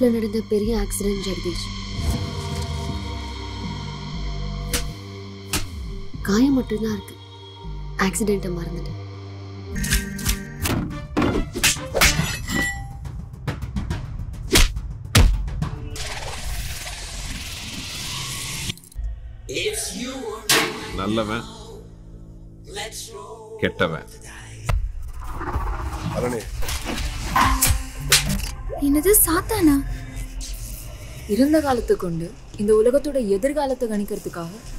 லைஃப்ல நடந்த பெரிய ஆக்சிடென்ட் ஜெகதீஷ் காயம் மட்டும்தான் இருக்கு ஆக்சிடென்ட்டை மறந்துட்டேன் நல்லவன் கெட்டவன் அரணே என்னது சாத்தானா இறந்த காலத்தை கொண்டு இந்த உலகத்தோட எதிர்காலத்தை கணிக்கிறதுக்காக